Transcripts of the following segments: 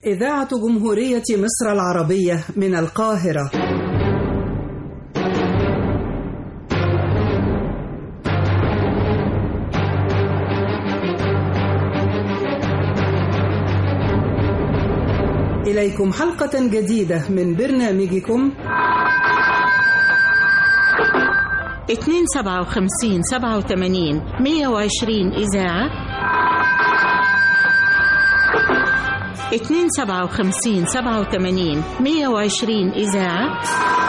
إذاعة جمهورية مصر العربية من القاهرة إليكم حلقة جديدة من برنامجكم اتنين سبعة وخمسين سبعة وتمانين مية وعشرين إذاعة اتنين سبعة وخمسين سبعة وتمانين مية وعشرين إذاعة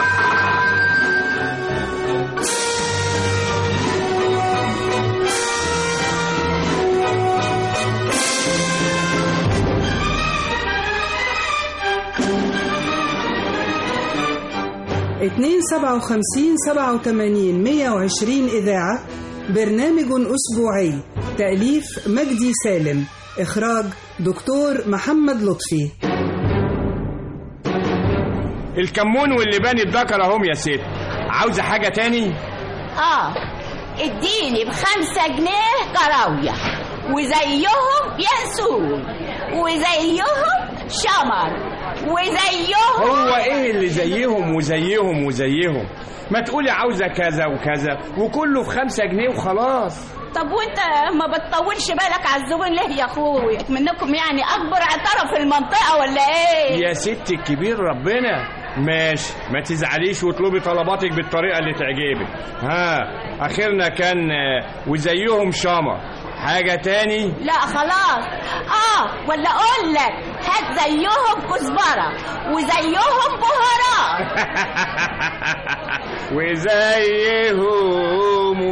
اتنين سبعة وخمسين سبعة وتمانين مية وعشرين إذاعة برنامج أسبوعي تأليف مجدي سالم إخراج دكتور محمد لطفي الكمون واللبان الدكر اهم يا ست عاوزه حاجه تاني اه اديني بخمسة جنيه كراوية وزيهم ينسون وزيهم شمر وزيهم هو ايه اللي زيهم وزيهم وزيهم ما تقولي عاوزه كذا وكذا وكله في خمسة جنيه وخلاص طب وانت ما بتطولش بالك على الزبون ليه يا اخوي منكم يعني اكبر عطاره في المنطقه ولا ايه يا ست الكبير ربنا ماشي ما تزعليش واطلبي طلباتك بالطريقه اللي تعجبك ها اخرنا كان آه، وزيهم شمر حاجه تاني لا خلاص اه ولا اقول لك هات زيهم كزبره وزيهم بهارات وزيهم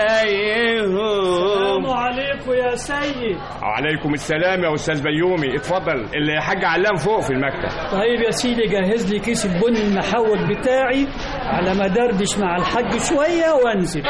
وزيهم عليكم يا سيد وعليكم السلام يا استاذ بيومي اتفضل اللي حاج علام فوق في المكتب طيب يا سيدي جهز لي كيس البن المحوج بتاعي على ما دردش مع الحاج شوية وانزل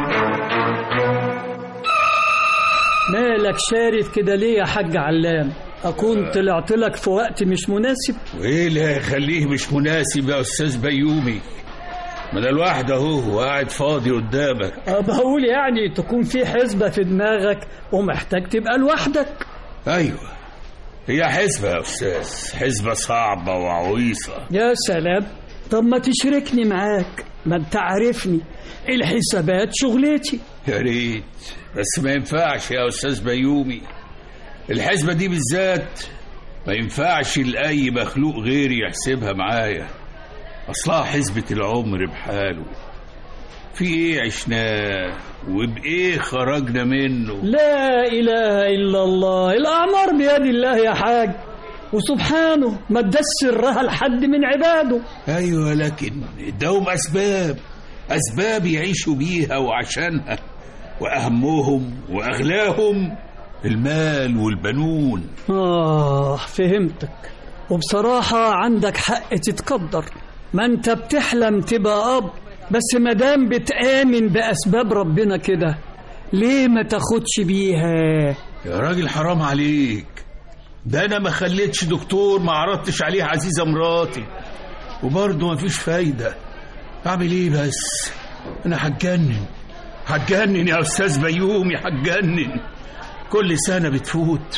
مالك شارد كده ليه يا حاج علام أكون طلعت لك في وقت مش مناسب وايه اللي هيخليه مش مناسب يا استاذ بيومي ما انا لوحدي اهو وقاعد فاضي قدامك أه بقول يعني تكون في حسبة في دماغك ومحتاج تبقى لوحدك ايوه هي حسبة يا استاذ حسبة صعبة وعويصة يا سلام طب ما تشركني معاك ما انت عارفني الحسابات شغلتي يا ريت بس ما ينفعش يا استاذ بيومي الحسبة دي بالذات ما ينفعش لأي مخلوق غيري يحسبها معايا أصلها حسبة العمر بحاله في ايه عشناه وبايه خرجنا منه لا إله إلا الله الأعمار بيد الله يا حاج وسبحانه ما اداش سرها لحد من عباده ايوه لكن اداهم اسباب اسباب يعيشوا بيها وعشانها واهمهم واغلاهم المال والبنون آه فهمتك وبصراحة عندك حق تتقدر ما انت بتحلم تبقى أب بس مادام بتآمن بأسباب ربنا كده ليه ما تاخدش بيها يا راجل حرام عليك ده انا ما خليتش دكتور ما عرضتش عليه عزيزه مراتي وبرضه ما فيش فايده اعمل ايه بس انا هتجنن هتجنن يا استاذ بيومي هتجنن كل سنه بتفوت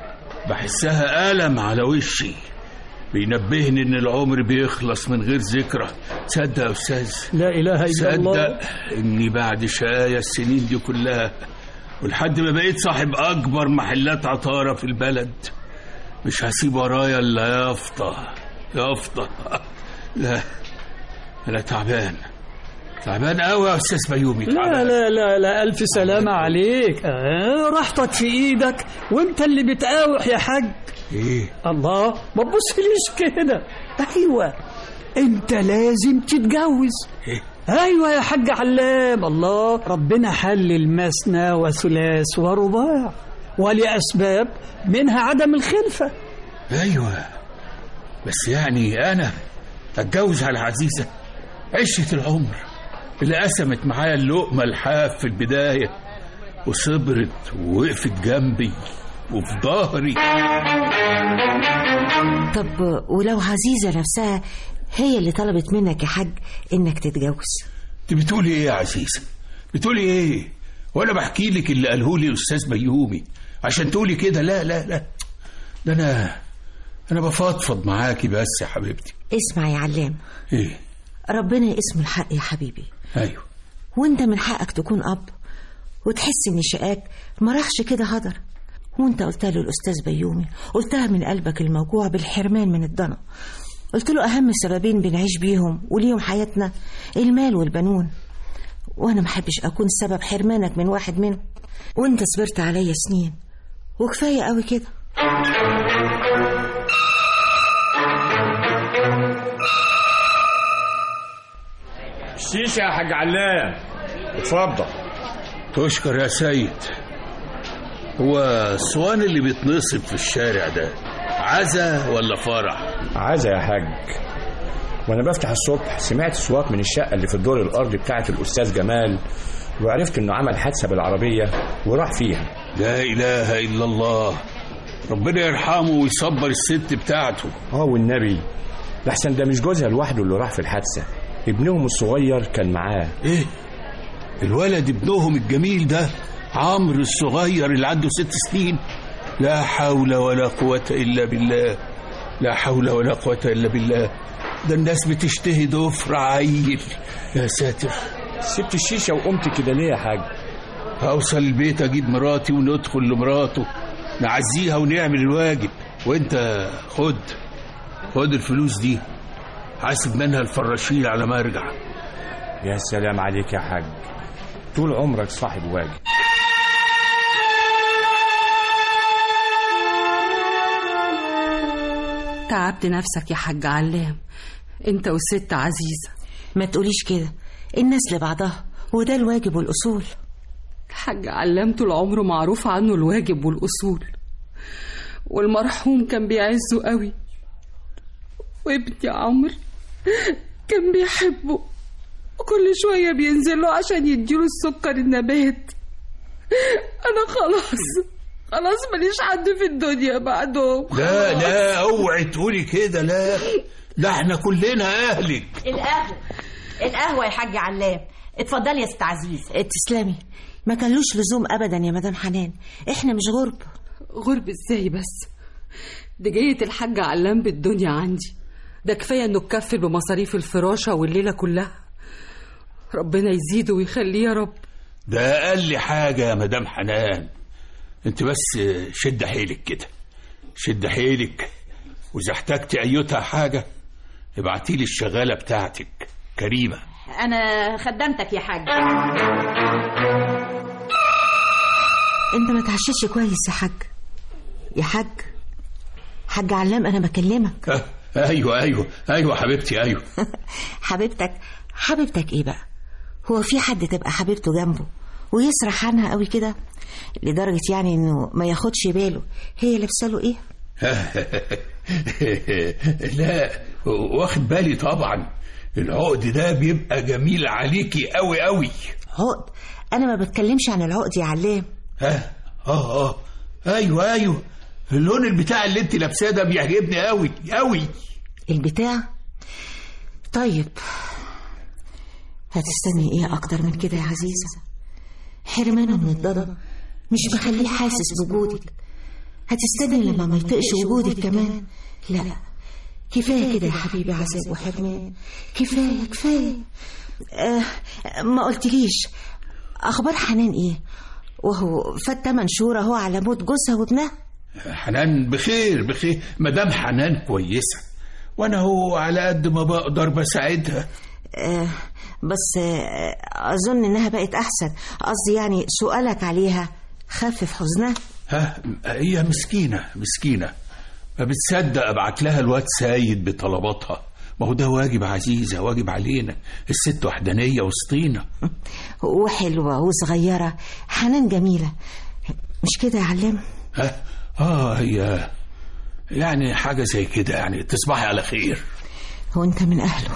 بحسها ألم على وشي بينبهني ان العمر بيخلص من غير ذكرى تصدق يا استاذ لا إله إلا الله صدق اني بعد شقايا السنين دي كلها ولحد ما بقيت صاحب اكبر محلات عطاره في البلد مش هسيب ورايا الا يافطه يافطه لا انا تعبان تعبان قوي يا استاذ بيومي لا تعبان. لا لا لا ألف سلامة عليك آه راحتك في إيدك وأنت اللي بتقاوح يا حاج ايه الله ما تبصليش كده أيوة أنت لازم تتجوز ايه أيوة يا حاج علام الله ربنا حلل مثنى وثلاث ورباع ولأسباب منها عدم الخلفة ايوه بس يعني انا اتجوز على عزيزه عشره العمر اللي قسمت معايا اللقمه الحاف في البدايه وصبرت ووقفت جنبي وفي ظهري طب ولو عزيزة نفسها هي اللي طلبت منك يا حاج انك تتجوز انت بتقولي ايه يا عزيزه بتقولي ايه وانا بحكي لك اللي قاله لي الاستاذ بيومي عشان تقولي كده لا لا لا ده انا انا بفضفض معاكي بس يا حبيبتي اسمع يا علام ايه ربنا اسمه الحق يا حبيبي ايوه وانت من حقك تكون اب وتحس ان شقاك ما راحش كده هدر وانت قلت له الاستاذ بيومي قلتها من قلبك الموجوع بالحرمان من الضنا قلت له اهم سببين بنعيش بيهم وليهم حياتنا المال والبنون وانا ما احبش اكون سبب حرمانك من واحد منهم وانت صبرت عليا سنين وكفايه قوي كده الشيشه يا حاج علام اتفضل تشكر يا سيد هو الصوان اللي بيتنصب في الشارع ده عزا ولا فرح عايزة يا حاج وانا بفتح الصبح سمعت صوت من الشقه اللي في الدور الارضي بتاعه الاستاذ جمال وعرفت انه عمل حادثه بالعربيه وراح فيها لا اله الا الله ربنا يرحمه ويصبر الست بتاعته اه والنبي لحسن ده مش جوزها لوحده اللي راح في الحادثه ابنهم الصغير كان معاه ايه الولد ابنهم الجميل ده عمرو الصغير اللي عنده ست سنين لا حول ولا قوة إلا بالله لا حول ولا قوة إلا بالله ده الناس بتشتهي ضفر عيل يا ساتر سبت الشيشه وقمت كده ليه يا حاج هوصل البيت أجيب مراتي وندخل لمراته نعزيها ونعمل الواجب وانت خد خد الفلوس دي حاسب منها الفراشين على ما ارجع يا سلام عليك يا حاج طول عمرك صاحب واجب تعبت نفسك يا حاج علام انت والست عزيزة ما تقوليش كده الناس لبعضها وده الواجب والأصول الحاج علام طول عمره معروف عنه الواجب والأصول والمرحوم كان بيعزه قوي وابني عمرو كان بيحبه وكل شوية بينزل له عشان يديله السكر النبات أنا خلاص خلاص ماليش حد في الدنيا بعدهم لا لا اوعي تقولي كده لا ده احنا كلنا اهلك القهوة القهوة يا حاج علام اتفضلي يا ست عزيز تسلمي ما كانلوش لزوم أبدا يا مدام حنان احنا مش غرب غرب ازاي بس دي جاية الحاج علام بالدنيا عندي ده كفاية انه اتكفل بمصاريف الفراشة والليلة كلها ربنا يزيده ويخليه يا رب ده اقل حاجه يا مدام حنان انت بس شد حيلك كده شد حيلك واذا احتجت ايتها حاجه ابعتي لي الشغاله بتاعتك كريمه أنا خدمتك يا حاج انت ما تعشيش كويس يا حاج يا حاج حاج علام انا بكلمك أه، ايوه ايوه ايوه حبيبتي ايوه حبيبتك حبيبتك ايه بقى هو في حد تبقى حبيبته جنبه ويسرح عنها قوي كده لدرجة يعني انه ما ياخدش باله هي لابسه له ايه لا واخد بالي طبعا العقد ده بيبقى جميل عليكي قوي قوي عقد انا ما بتكلمش عن العقد يا علام ها اه اه ايوه ايوه اللون البتاع اللي انت لابساه ده بيعجبني قوي قوي البتاع طيب هتستني ايه اكتر من كده يا عزيزة حرمانه من الضرب مش مخليه حاسس بوجودك هتستني لما ما يطقش وجودك كمان لا كفاية كده يا حبيبي عذاب وحرمان كفاية كفاية آه ما قلتليش أخبار حنان إيه وهو فات تمن شهور أهو على موت جوزها وابنها حنان بخير بخير مدام حنان كويسه وانا هو على قد ما بقدر بساعدها آه بس آه أظن إنها بقت أحسن قصدي يعني سؤالك عليها خفف حزنها ها هي مسكينه مسكينه ما بتصدق ابعت لها الواد سايد بطلباتها ما هو ده واجب عزيزه واجب علينا الست وحدانيه وسطينا وحلوة وصغيرة حنان جميلة مش كده يا علام ها اه هي يعني حاجه زي كده يعني تصبحي على خير هو أنت من أهله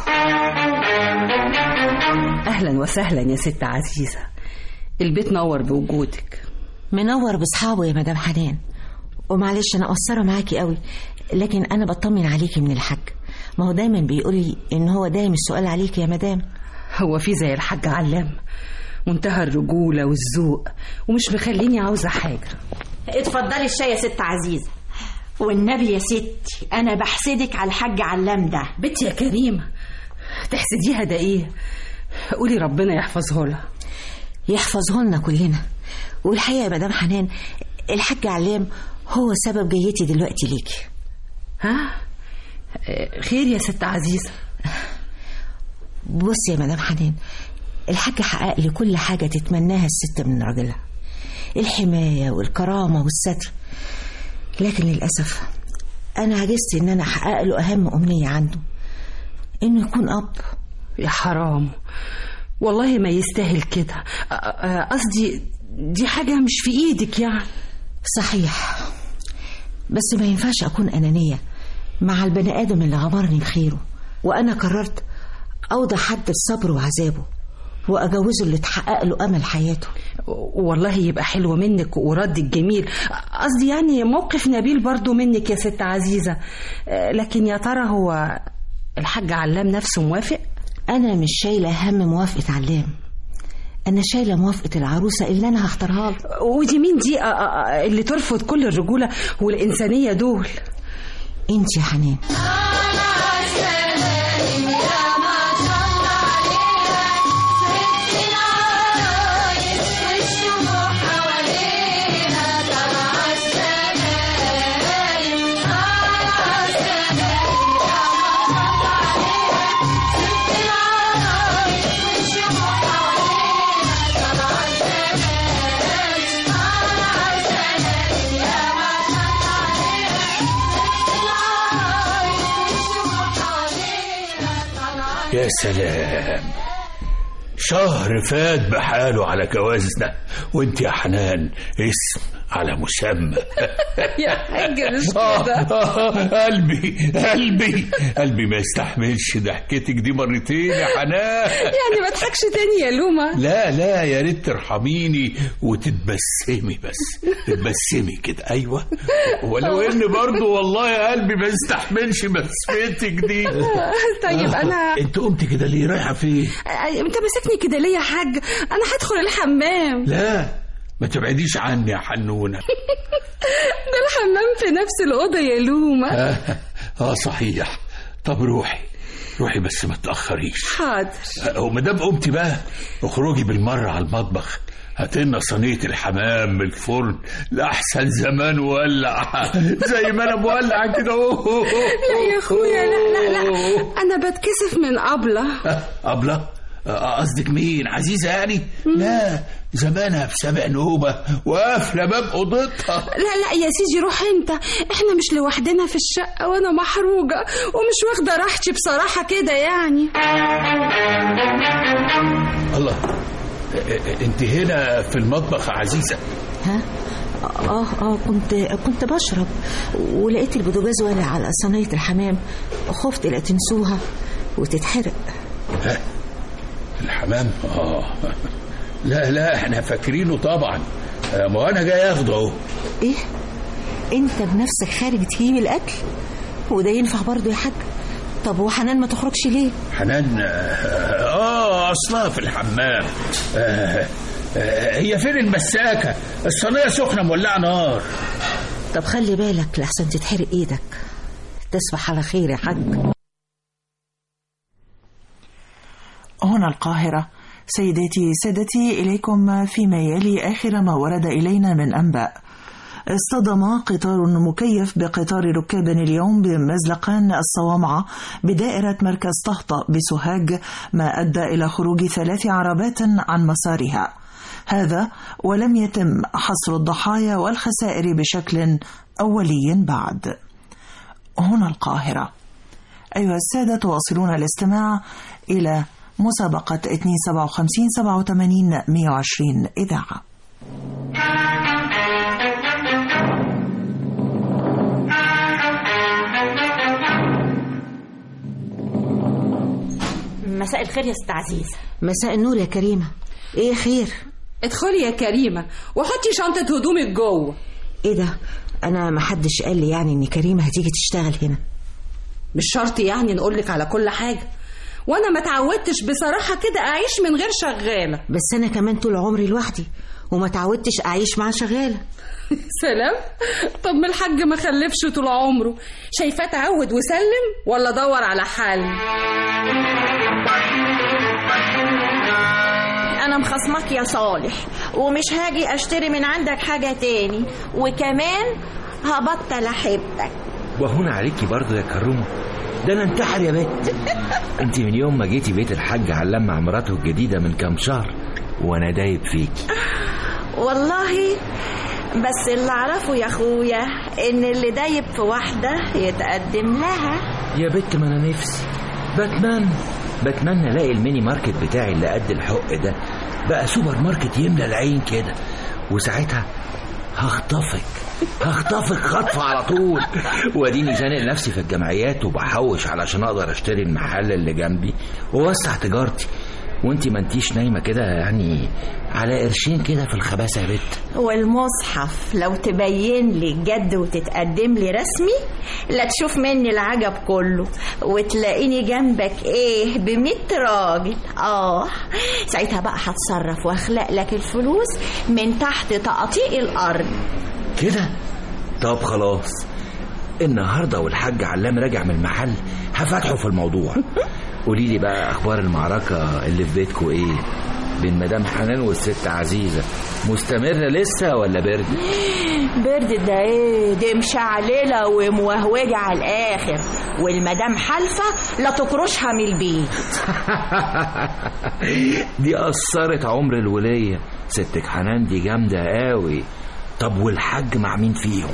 أهلا وسهلا يا ست عزيزة البيت نور بوجودك منور بأصحابه يا مدام حنان ومعلش أنا قصرة معاكي قوي لكن أنا بطمن عليكي من الحاج ما هو دايما بيقول لي إن هو دايم السؤال عليكي يا مدام هو في زي الحاج علام منتهى الرجولة والذوق ومش مخليني عاوزة حاجة اتفضلي الشاي يا ست عزيزة والنبي يا ستي انا بحسدك على الحاج علام ده بنتي يا كريمة تحسديها ده ايه قولي ربنا يحفظه لها يحفظه لنا كلنا والحقيقة يا مدام حنان الحاج علام هو سبب جيتي دلوقتي ليكي ها خير يا ست عزيزة بصي يا مدام حنان الحاج حقق لي كل حاجة تتمناها الست من راجلها الحماية والكرامة والستر لكن للأسف أنا عجزت إن أنا أحقق له أهم أمنية عنده إنه يكون أب يا حرام والله ما يستاهل كده أ- أ- قصدي دي حاجة مش في ايدك يعني صحيح بس ما ينفعش أكون أنانية مع البني آدم اللي غمرني بخيره وأنا قررت أوضع حد لصبره وعذابه وأجوزه اللي تحقق له أمل حياته والله يبقى حلو منك وردك جميل قصدي يعني موقف نبيل برضو منك يا ست عزيزة أه، لكن يا ترى هو الحاج علام نفسه موافق أنا مش شايلة هم موافقة علام أنا شايلة موافقة العروسة اللي أنا هختارها له ودي مين دي أ- أ- أ- اللي ترفض كل الرجولة والإنسانية دول أنت يا حنان يا سلام شهر فات بحاله على جوازنا وانت يا حنان اسم على مسمى يا حاج مش آه، آه، قلبي قلبي قلبي ما يستحملش ضحكتك دي مرتين يا حنان يعني ما تضحكش تاني يا لومة لا لا يا ريت ترحميني وتتبسمي بس تتبسمي كده ايوه ولو ان برضو والله يا قلبي ما يستحملش بسمتك دي طيب أنا انت قمت كده ليه رايحه فين انت ماسكني كده ليه يا حاج انا هدخل الحمام لا ما تبعديش عني يا حنونه ده الحمام في نفس الأوضة يا لومة اه, آه صحيح طب روحي روحي بس ما تاخريش حاضر آه، وما دام قمتي بقى اخرجي بالمره على المطبخ هاتلنا صينية الحمام من الفرن لأحسن زمان ولع زي ما أنا مولع كده لا يا أخويا لا لا لا أنا بتكسف من أبلة أبلة آه، قصدك مين عزيزة يعني لا زمانها في سابع نوبة وقافلة باب أوضتها لا لا يا سيدي روح أنت إحنا مش لوحدنا في الشقة وأنا محروجة ومش واخدة راحتي بصراحة كده يعني الله آه، آه، انت هنا في المطبخ يا عزيزة ها اه اه كنت كنت بشرب ولقيت البوتاجاز والع على صينية الحمام خفت لا تنسوها وتتحرق ها الحمام اه لا لا احنا فاكرينه طبعا آه، ما انا جاي اخده اهو ايه انت بنفسك خارج تجيب الاكل وده ينفع برضه يا حاج طب وحنان ما تخرجش ليه حنان اه آه، اصلها في الحمام آه آه هي فين المساكه الصينيه سخنه مولعه نار طب خلي بالك لحسن تتحرق ايدك تصبح على خير يا حاج هنا القاهرة سيداتي سادتي إليكم فيما يلي آخر ما ورد إلينا من أنباء اصطدم قطار مكيف بقطار ركاب اليوم بمزلقان الصوامعة بدائرة مركز طهطة بسوهاج ما أدى إلى خروج ثلاث عربات عن مسارها هذا ولم يتم حصر الضحايا والخسائر بشكل أولي بعد هنا القاهرة أيها السادة تواصلون الاستماع إلى مسابقة 257 87 120 إذاعة مساء الخير يا ست عزيزة مساء النور يا كريمة ايه خير ادخلي يا كريمة وحطي شنطة هدومك جوه ايه ده انا ما حدش قال لي يعني ان كريمة هتيجي تشتغل هنا مش شرط يعني نقولك على كل حاجة وانا ما تعودتش بصراحة كده اعيش من غير شغالة بس انا كمان طول عمري لوحدي وما تعودتش أعيش مع شغالة سلام طب ما الحاج ما خلفش طول عمره شايفاه تعود وسلم ولا دور على حل انا مخصمك يا صالح ومش هاجي اشتري من عندك حاجة تاني وكمان هبطل احبك وهنا عليكي برضه يا كرومه ده انا انتحر يا بت انت من يوم ما جيتي بيت الحاج علام مع مراته الجديده من كام شهر وانا دايب فيكي والله بس اللي اعرفه يا اخويا ان اللي دايب في واحدة يتقدم لها يا بت ما انا نفسي بتمنى بتمنى الاقي الميني ماركت بتاعي اللي قد الحق ده بقى سوبر ماركت يملى العين كده وساعتها هخطفك هخطفك خطفة على طول واديني زانق نفسي في الجمعيات وبحوش علشان اقدر اشتري المحل اللي جنبي ووسع تجارتي وانتي ما انتيش نايمه كده يعني على قرشين كده في الخباثه يا بت والمصحف لو تبين لي الجد وتتقدم لي رسمي لا تشوف مني العجب كله وتلاقيني جنبك ايه بميت راجل اه ساعتها بقى هتصرف واخلق لك الفلوس من تحت تقاطيع الارض كده طب خلاص النهارده والحاج علام راجع من المحل هفتحه في الموضوع قولي لي بقى اخبار المعركه اللي في بيتكم ايه بين مدام حنان والست عزيزه مستمره لسه ولا برد برد ده ايه دي مشعلله وموهوجه على الاخر والمدام حالفه لا تكرشها من البيت دي قصرت عمر الوليه ستك حنان دي جامده قوي طب والحاج مع مين فيهم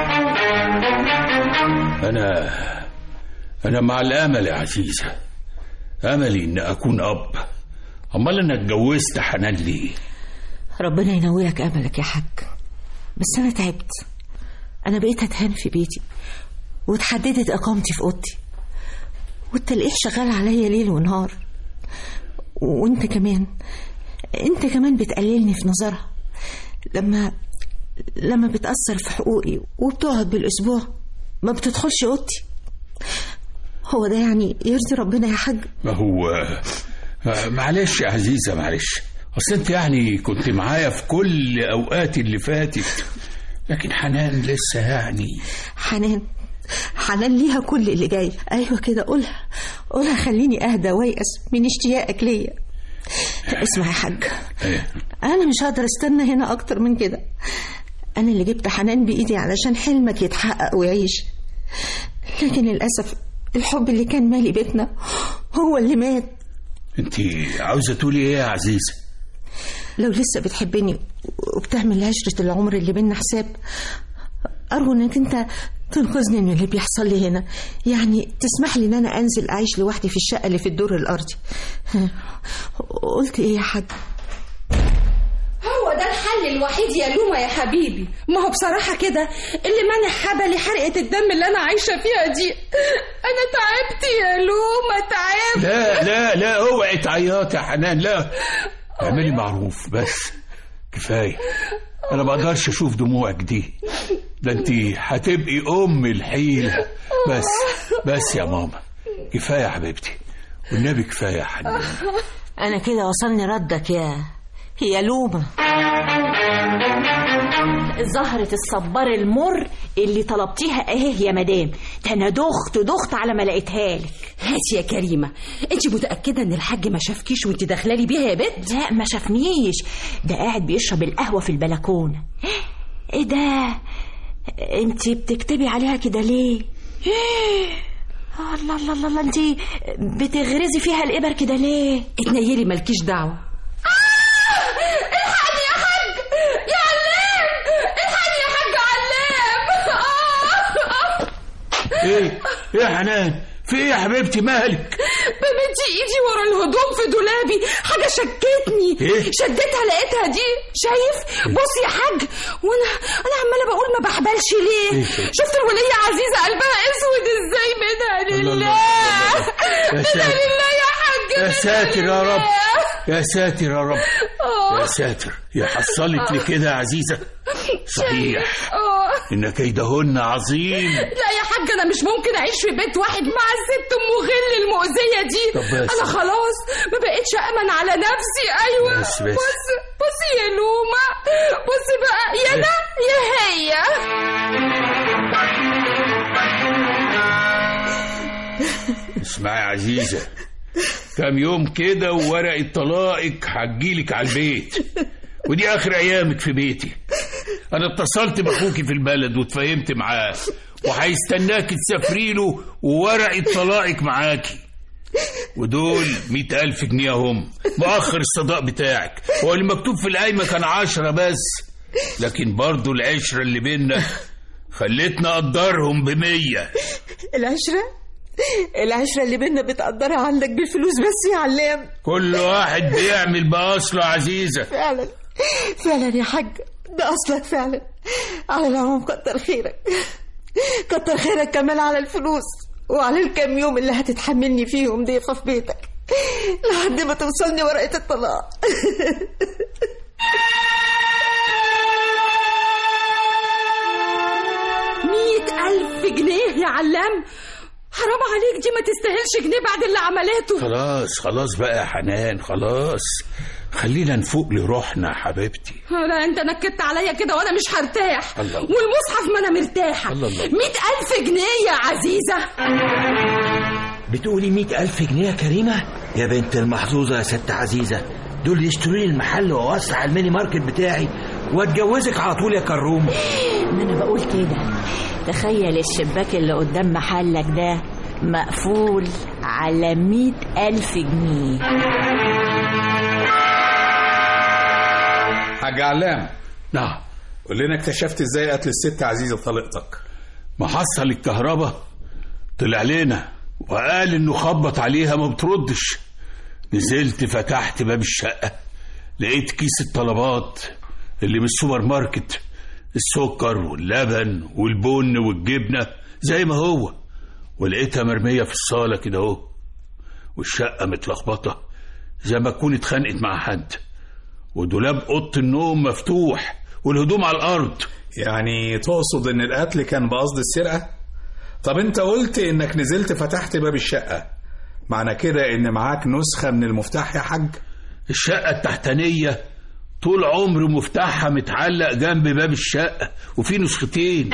أنا أنا مع الأمل يا عزيزة أملي إن أكون أب أمال أنا اتجوزت حنان ليه؟ ربنا ينولك أملك يا حاج بس أنا تعبت أنا بقيت أتهان في بيتي وتحددت إقامتي في أوضتي والتلقيح شغال عليا ليل ونهار وانت كمان انت كمان بتقللني في نظرها لما لما بتأثر في حقوقي وبتقعد بالأسبوع ما بتدخلش أوضتي هو ده يعني يرضي ربنا يا حاج ما هو آه، معلش يا عزيزة معلش أصل أنت يعني كنت معايا في كل أوقاتي اللي فاتت لكن حنان لسه يعني حنان حنان ليها كل اللي جاي أيوة كده قولها قولها خليني أهدى ويأس من اشتياقك ليا اسمع يا حاج إيه؟ أنا مش هقدر استنى هنا أكتر من كده أنا اللي جبت حنان بإيدي علشان حلمك يتحقق ويعيش لكن للأسف الحب اللي كان مالي بيتنا هو اللي مات أنت عاوزة تقولي إيه يا عزيزة؟ لو لسه بتحبني وبتعمل عشرة العمر اللي بينا حساب أرجو إنك أنت تنقذني من اللي بيحصل لي هنا يعني تسمح لي إن أنا أنزل أعيش لوحدي في الشقة اللي في الدور الأرضي قلت إيه يا حاج هو ده الحل الوحيد يا لوما يا حبيبي ما هو بصراحة كده اللي منع حبلي حرقة الدم اللي أنا عايشة فيها دي أنا تعبت يا لوما تعبت لا لا لا اوعي تعيطي يا حنان لا اعملي معروف بس كفايه انا ما اقدرش اشوف دموعك دي ده انت هتبقي ام الحيله بس بس يا ماما كفايه يا حبيبتي والنبي كفايه يا حنان أنا كده وصلني ردك يا يا لومة زهرة الصبار المر اللي طلبتيها اهي يا مدام ده انا دخت دخت على ما لقيتها لك هاتي يا كريمة أنت متأكدة إن الحاج ما شافكيش وأنت داخلة لي بيها يا بنت لا ما شافنيش ده قاعد بيشرب القهوة في البلكونة ايه ده انت بتكتبي عليها كده ليه آه، الله الله الله الله انت بتغرزي فيها الإبر كده ليه اتنيلي مالكيش دعوة الحقني يا حاج يا علام الحقني يا حاج علام ايه ايه يا حنان في ايه يا حبيبتي مالك بمدي ايدي ورا الهدوم في دولابي حاجة شكتني إيه؟ شدتها لقيتها دي شايف بص يا حاج وانا انا عمالة بقول ما بحبلش ليه إيه؟ شفت الولية عزيزة قلبها اسود ازاي منها الله لله الله الله. يا منها ساتر. لله يا حاج يا منها ساتر يا رب لله. يا ساتر يا رب آه. يا ساتر يا حصلت لي كده يا عزيزة صحيح آه. إن كيدهن عظيم لا يا حاج حاج انا مش ممكن اعيش في بيت واحد مع الست ام غل المؤذيه دي طب بس. انا خلاص ما بقتش امن على نفسي ايوه بس بس. بص بص يا لومه بص بقى يا ده يا هي اسمعي يا عزيزة كام يوم كده وورقة طلاقك هتجيلك على البيت ودي آخر أيامك في بيتي أنا اتصلت بأخوكي في البلد واتفاهمت معاه وهيستناك تسافري له وورقة طلاقك معاكي ودول مئة ألف جنيه هم مؤخر الصداق بتاعك هو اللي مكتوب في القايمة كان عشرة بس لكن برضو العشرة اللي بينا خليتنا أقدرهم بمية العشرة العشرة اللي بينا بتقدرها عندك بالفلوس بس يا علام كل واحد بيعمل بأصله عزيزة فعلا فعلا يا حاج ده أصلك فعلا على العموم كتر خيرك كتر خيرك كمان على الفلوس وعلى الكام يوم اللي هتتحملني فيهم ضيفة في بيتك لحد ما توصلني ورقة الطلاق مية ألف جنيه يا علام حرام عليك دي ما تستاهلش جنيه بعد اللي عملته خلاص خلاص بقى يا حنان خلاص خلينا نفوق لروحنا يا حبيبتي لا انت نكدت عليا كده وانا مش هرتاح الله. والمصحف ما انا مرتاحه الله الله. مئة ألف جنيه يا عزيزة بتقولي مئة ألف جنيه يا كريمة يا بنت المحظوظة يا ست عزيزة دول يشتروا لي المحل وأوسع الميني ماركت بتاعي واتجوزك على طول يا كرومة ما انا بقول كده تخيل الشباك اللي قدام محلك ده مقفول على مئة ألف جنيه حاج علام نعم قول لنا اكتشفت ازاي قتل الست عزيزة طليقتك محصل الكهرباء طلع لنا وقال انه خبط عليها ما بتردش نزلت فتحت باب الشقة لقيت كيس الطلبات اللي من السوبر ماركت السكر واللبن والبن والجبنة زي ما هو ولقيتها مرمية في الصالة كده اهو والشقة متلخبطة زي ما تكون اتخانقت مع حد ودولاب أوضة النوم مفتوح والهدوم على الأرض يعني تقصد ان القتل كان بقصد السرقة طب انت قلت انك نزلت فتحت باب الشقة معنى كده ان معاك نسخة من المفتاح يا حاج الشقة التحتانية طول عمر مفتاحها متعلق جنب باب الشقة وفي نسختين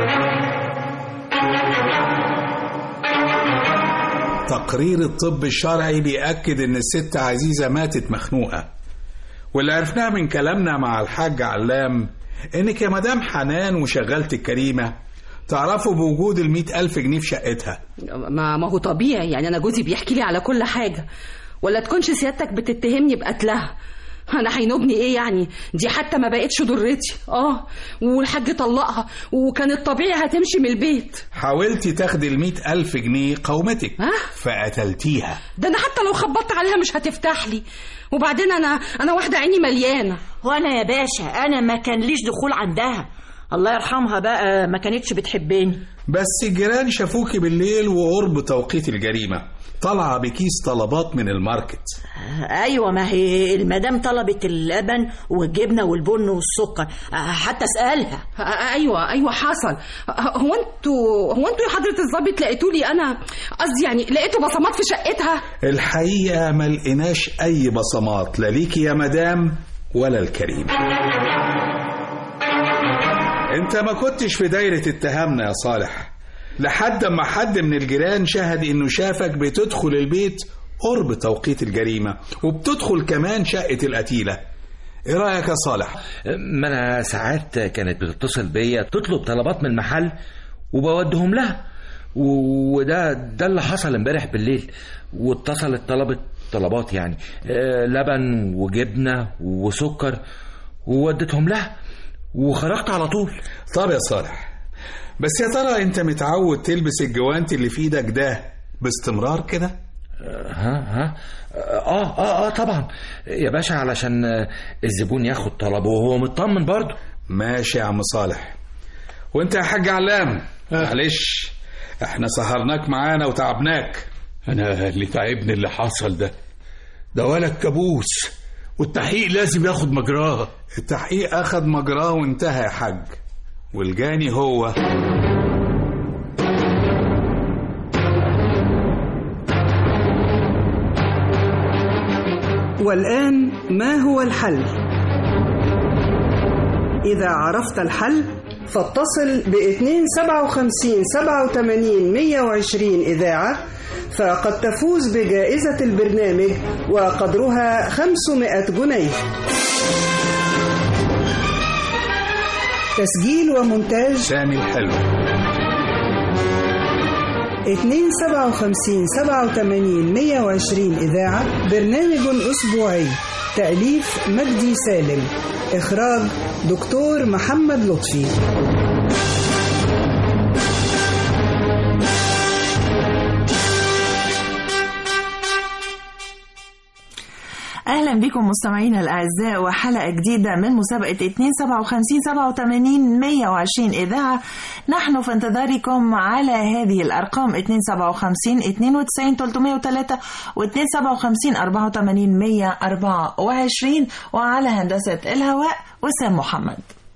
تقرير الطب الشرعي بيأكد ان الست عزيزة ماتت مخنوقة واللي عرفناه من كلامنا مع الحاج علام انك يا مدام حنان وشغلت الكريمة تعرفوا بوجود المئة ألف جنيه في شقتها ما ما هو طبيعي يعني انا جوزي بيحكي لي على كل حاجه ولا تكونش سيادتك بتتهمني بقتلها انا هينوبني ايه يعني دي حتى ما بقتش ضرتي اه والحاج طلقها وكان الطبيعي هتمشي من البيت حاولتي تاخدي المئة ألف جنيه قومتك فقتلتيها ده انا حتى لو خبطت عليها مش هتفتح لي وبعدين انا انا واحده عيني مليانه وانا يا باشا انا ما كان ليش دخول عندها الله يرحمها بقى ما كانتش بتحبني بس الجيران شافوكي بالليل وقرب توقيت الجريمة طالعة بكيس طلبات من الماركت ايوه ما هي المدام طلبت اللبن والجبنه والبن والسكر حتى اسالها ايوه ايوه حصل هو انتوا هو انتوا يا حضره الظابط لقيتوا لي انا قصدي يعني لقيتوا بصمات في شقتها الحقيقة ما لقيناش أي بصمات لا ليكي يا مدام ولا الكريم انت ما كنتش في دايرة اتهامنا يا صالح لحد ما حد من الجيران شهد انه شافك بتدخل البيت قرب توقيت الجريمة وبتدخل كمان شقة القتيلة ايه رأيك يا صالح ما أنا ساعات كانت بتتصل بيا تطلب طلبات من المحل وبودهم لها و- وده ده اللي حصل امبارح بالليل واتصلت طلبت طلبات يعني آه، لبن وجبنة وسكر ووديتهم لها وخرجت على طول طب يا صالح بس يا ترى انت متعود تلبس الجوانت اللي في ايدك ده باستمرار كده ها ها اه اه اه طبعا يا باشا علشان آه، الزبون ياخد طلبه وهو مطمن برضه ماشي يا عم صالح وانت يا حاج علام معلش احنا سهرناك معانا وتعبناك انا اللي تعبني اللي حصل ده ده ولا كابوس والتحقيق لازم ياخد مجراه التحقيق اخد مجراه وانتهى يا حاج والجاني هو والآن ما هو الحل؟ إذا عرفت الحل فاتصل ب 257 87 120 إذاعة فقد تفوز بجائزة البرنامج وقدرها 500 جنيه تسجيل ومونتاج سامي الحلو 257 87 120 إذاعة برنامج أسبوعي تأليف مجدي سالم إخراج دكتور محمد لطفي اهلا بكم مستمعينا الاعزاء وحلقه جديده من مسابقه 257 87 120 اذاعه نحن في انتظاركم على هذه الارقام 257 92 303 و 257 84 124 وعلى هندسه الهواء وسام محمد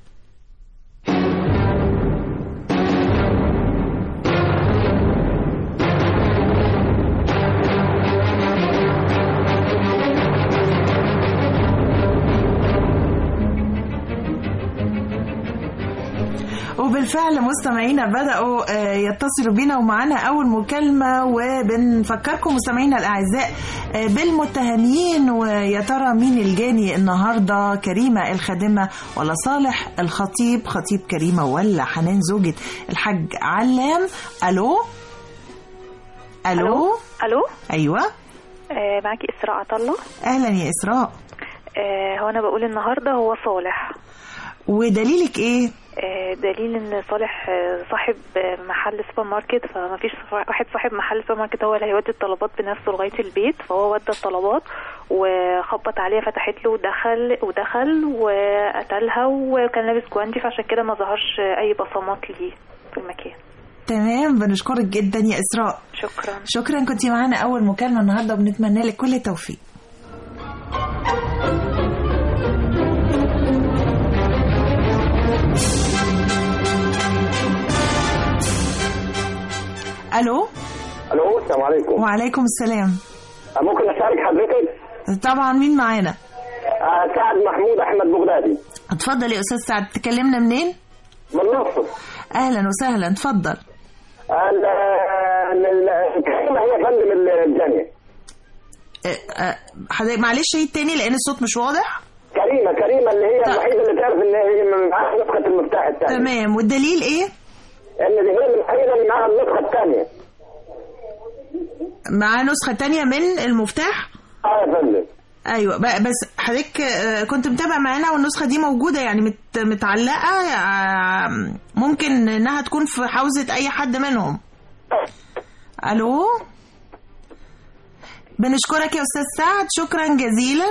وبالفعل مستمعينا بدأوا آه، يتصلوا بنا ومعانا أول مكالمة وبنفكركم مستمعينا الأعزاء آه، بالمتهمين ويا ترى مين الجاني النهاردة كريمة الخادمة ولا صالح الخطيب خطيب كريمة ولا حنان زوجة الحاج علام ألو ألو الو أيوة آه معاكي اسراء عطله أهلا يا إسراء آه هو انا بقول النهارده هو صالح ودليلك إيه؟ آه دليل ان صالح آه صاحب آه، محل سوبر ماركت فما فيش واحد صاحب محل سوبر ماركت هو اللي هيودي الطلبات بنفسه لغايه البيت فهو ودى الطلبات وخبط عليها فتحت له ودخل ودخل وقتلها وكان لابس جوانتي فعشان كده ما ظهرش آه، اي بصمات ليه في المكان تمام بنشكرك جدا يا إسراء شكرا شكرا كنت معانا أول مكالمة النهاردة وبنتمنى لك كل التوفيق ألو الو السلام عليكم وعليكم السلام ممكن اشارك حضرتك طبعا مين معانا آه سعد محمود احمد بغدادي اتفضل يا أستاذ سعد تكلمنا منين من مصر أهلا وسهلا اتفضل ال- ال- ال- الكلمه هي فندم الجنة أه، أه، حضرتك معلش عيد تاني لأن الصوت مش واضح كريمه كريمه اللي هي الوحيده اللي تعرف ان هي معاها نسخه المفتاح الثاني تمام والدليل إيه؟ ان دي هي الوحيده اللي معاها النسخه الثانيه معاه نسخة تانية من المفتاح اه يا فندم ايوه بقى بس حضرتك آه، كنت متابع معانا والنسخه دي موجوده يعني مت متعلقه آه، ممكن انها تكون في حوزه اي حد منهم الو بنشكرك يا استاذ سعد شكرا جزيلا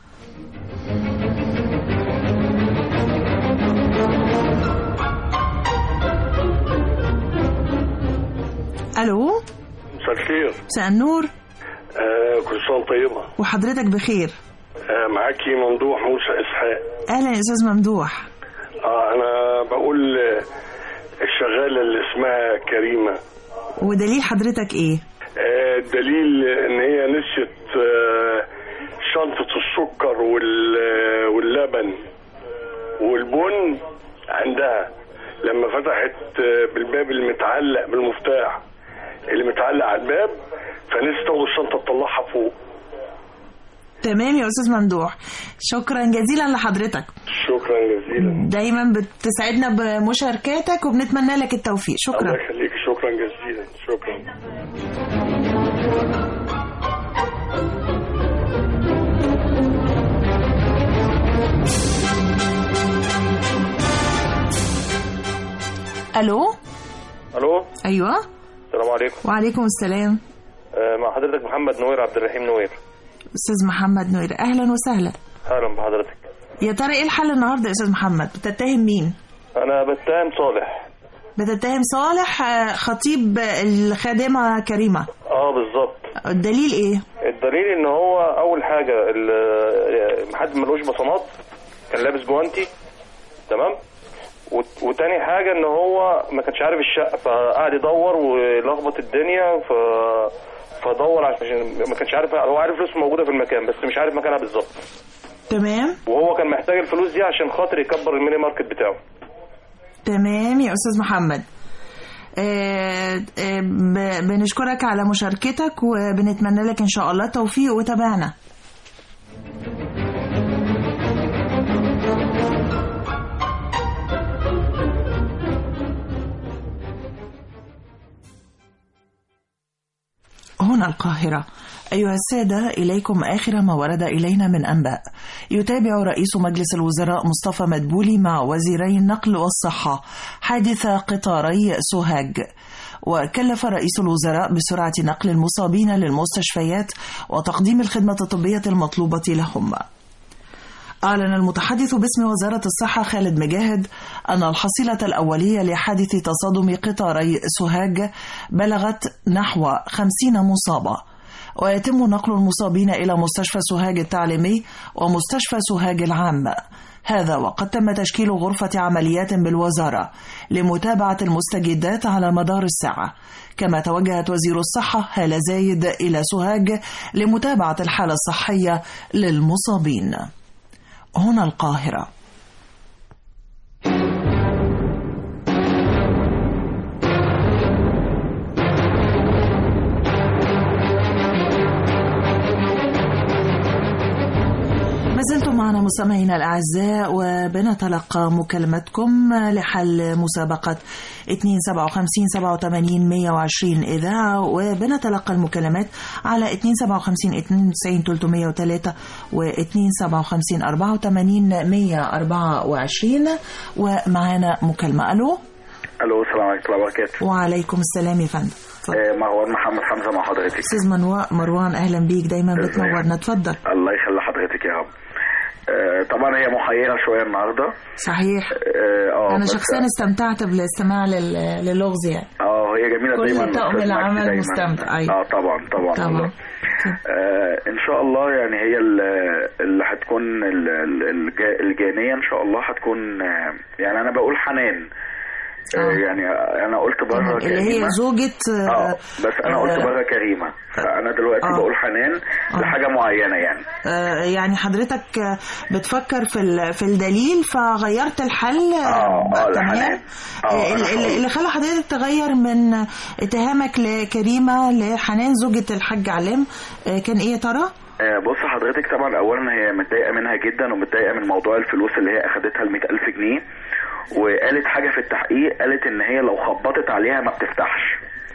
الو مساء الخير مساء النور آه كل سنه وأنت طيبه وحضرتك بخير آه معاكي ممدوح موسى اسحاق اهلا يا استاذ ممدوح آه انا بقول آه، الشغاله اللي اسمها كريمه ودليل حضرتك ايه آه الدليل ان هي نسيت آه شنطه السكر وال آه، واللبن والبن عندها لما فتحت آه، بالباب المتعلق بالمفتاح اللي متعلق على الباب فنسيت تاخد الشنطه تطلعها فوق تمام يا استاذ ممدوح شكرا جزيلا لحضرتك شكرا جزيلا دايما بتسعدنا بمشاركاتك وبنتمنى لك التوفيق الله شكرا يخليك شكرا جزيلا شكرا الو الو ايوه السلام عليكم وعليكم السلام آه، مع حضرتك محمد نوير عبد الرحيم نوير استاذ محمد نوير اهلا وسهلا اهلا بحضرتك يا ترى ايه الحل النهارده يا استاذ محمد بتتهم مين انا بتهم صالح بتتهم صالح آه، خطيب الخادمه كريمه اه بالظبط الدليل ايه الدليل ان هو اول حاجه ال- محد ملوش بصمات كان لابس جوانتي تمام وت- وتاني حاجة ان هو ما كانش عارف الشقة فقعد يدور ولخبط الدنيا ف فدور عشان ما كانش عارف هو عارف فلوسه موجودة في المكان بس مش عارف مكانها بالظبط تمام وهو كان محتاج الفلوس دي عشان خاطر يكبر الميني ماركت بتاعه تمام يا أستاذ محمد آه، آه، ب- بنشكرك على مشاركتك وبنتمنى لك إن شاء الله التوفيق وتابعنا هنا القاهرة أيها السادة إليكم آخر ما ورد إلينا من أنباء يتابع رئيس مجلس الوزراء مصطفى مدبولي مع وزيري النقل والصحة حادث قطاري سوهاج وكلف رئيس الوزراء بسرعة نقل المصابين للمستشفيات وتقديم الخدمة الطبية المطلوبة لهم أعلن المتحدث باسم وزارة الصحة خالد مجاهد أن الحصيلة الأولية لحادث تصادم قطاري سوهاج بلغت نحو 50 مصابة ويتم نقل المصابين إلى مستشفى سوهاج التعليمي ومستشفى سوهاج العام هذا وقد تم تشكيل غرفة عمليات بالوزارة لمتابعة المستجدات على مدار الساعة كما توجهت وزير الصحة هالة زايد إلى سوهاج لمتابعة الحالة الصحية للمصابين هنا القاهرة ما زلتم معنا مستمعينا الأعزاء وبنتلقى مكالمتكم لحل مسابقة 257 87 120 إذاعة وبنتلقى المكالمات على 257 92 303 و 257 84 124 ومعانا مكالمة ألو الو السلام عليكم ورحمه الله وبركاته وعليكم السلام يا فندم آه، مروان محمد حمزه مع حضرتك أستاذ منوع مروان أهلا بيك دايما بتنورنا اتفضل الله يخلي حضرتك يا رب آه، طبعا هي محيره شويه النهارده صحيح اه آه، أنا بس- شخصيا استمتعت بالاستماع لل- للغز يعني اه هي جميله كل دايما طاقم أستاذ العمل مجدي دايماً. مستمتع، أيوة. اه طبعا طبعا طبعا. والله. آه ان شاء الله يعني هي ال- اللي هتكون ال- ال- الجا- الجانيه ان شاء الله هتكون آه، يعني انا بقول حنان آه يعني انا قلت بره اللي هي كريمة. زوجة اه بس انا قلت آه، بره كريمه فانا دلوقتي آه. بقول حنان لحاجه معينه يعني آه، يعني حضرتك آه، بتفكر في ال- في الدليل فغيرت الحل اه اه تمام لحنان آه، اه ال- ال- اللي خلى حضرتك تغير من اتهامك لكريمة لحنان زوجة الحاج علام آه، كان ايه يا ترى؟ آه، بص حضرتك طبعا اولا هي متضايقه منها جدا ومتضايقه من موضوع الفلوس اللي هي اخدتها ال ألف جنيه وقالت حاجه في التحقيق قالت ان هي لو خبطت عليها ما بتفتحش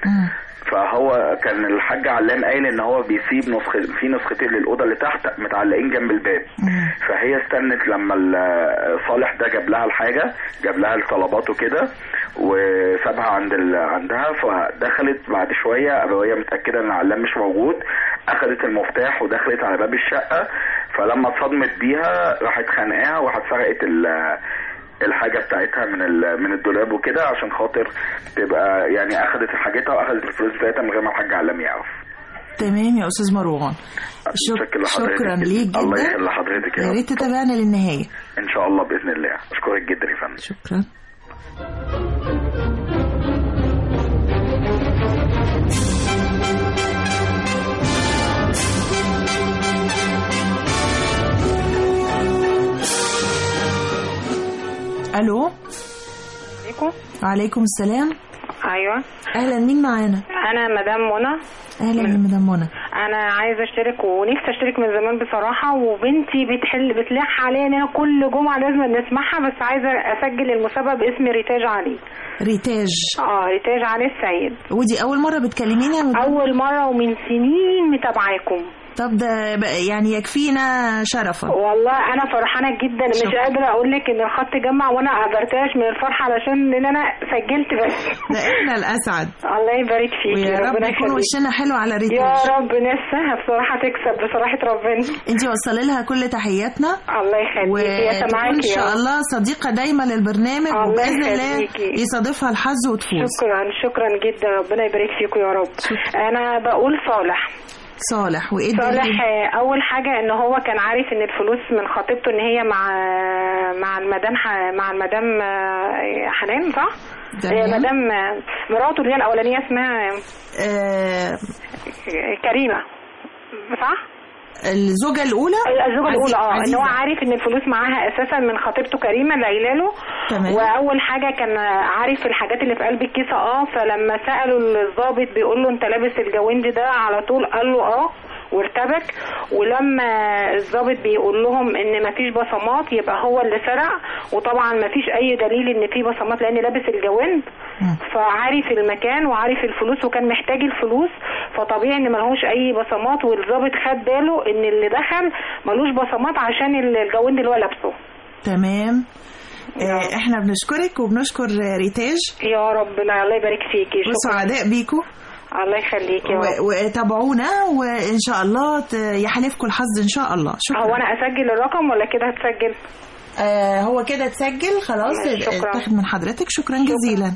فهو كان الحاج علام قايل ان هو بيسيب نسخ في نسختين للاوضه اللي تحت متعلقين جنب الباب فهي استنت لما ال- صالح ده جاب لها الحاجه جاب لها الطلبات وكده وسابها عند ال... عندها فدخلت بعد شويه وهي متاكده ان علام مش موجود اخذت المفتاح ودخلت على باب الشقه فلما اتصدمت بيها راحت خانقاها وراحت سرقت ال... الحاجه بتاعتها من ال... من الدولاب وكده عشان خاطر تبقى يعني اخذت حاجتها واخذت الفلوس بتاعتها من غير ما الحاج علام يعرف تمام يا استاذ مروان شك... شكرا لحضرتك شكرا جداً. ليك جدا الله يخلي حضرتك يا يا ريت رب تتابعنا للنهاية ان شاء الله باذن الله اشكرك جدا يا فندم شكرا الو عليكم وعليكم السلام ايوه اهلا مين معانا انا مدام منى اهلا يا مدام منى انا عايزه اشترك ونفسي اشترك من زمان بصراحه وبنتي بتحل بتلح عليا ان انا كل جمعه لازم نسمعها بس عايزه اسجل المسابقه باسم ريتاج علي ريتاج اه ريتاج علي السيد ودي اول مره بتكلميني يا مدام اول مره ومن سنين متابعاكم طب ده بقى يعني يكفينا شرفا والله انا فرحانه جدا مش قادره اقول لك ان الخط جمع وانا قدرتهاش من الفرحه علشان ان انا سجلت بس ده احنا الاسعد الله يبارك فيك ويا رب يكون وشنا حلو على ريتاج يا رب نفسها بصراحه تكسب بصراحه ربنا انت وصلي لها كل تحياتنا الله يخليكي يا وتكون سماعك ان شاء يا رب. الله صديقه دايما للبرنامج الله وباذن الله يخليكي. يصادفها الحظ وتفوز شكرا شكرا جدا ربنا يبارك فيكم يا رب انا بقول صالح صالح وايه الدليل؟ صالح آه، اول حاجه ان هو كان عارف ان الفلوس من خطيبته ان هي مع مع المدام ح- مع المدام آه، حنان صح تمام. آه، مدام آه، مراته اللي هي الاولانيه اسمها آه كريمه صح الزوجة الأولى؟ الزوجة عزيز- الأولى اه ان عزيزة. هو عارف ان الفلوس معاها اساسا من خطيبته كريمة اللي قايله له تمام. واول حاجة كان عارف الحاجات اللي في قلب الكيسة اه فلما سألوا الضابط بيقول له انت لابس الجوند ده على طول قال له اه وارتبك ولما الضابط بيقول لهم ان مفيش بصمات يبقى هو اللي سرق وطبعا مفيش اي دليل ان في بصمات لان لابس الجوند فعارف المكان وعارف الفلوس وكان محتاج الفلوس فطبيعي ان ملهوش اي بصمات والضابط خد باله ان اللي دخل ملوش بصمات عشان الجوند اللي هو لابسه تمام آه احنا بنشكرك وبنشكر آه، ريتاج يا رب لا الله يبارك فيكي شكرا وسعداء بيكو الله يخليكي يا و- رب وتابعونا وان شاء الله ت- يحالفكم الحظ ان شاء الله شكرا هو انا اسجل الرقم ولا كده هتسجل آه هو كده اتسجل خلاص ماشي، شكرا. تاخد من حضرتك شكرا جزيلا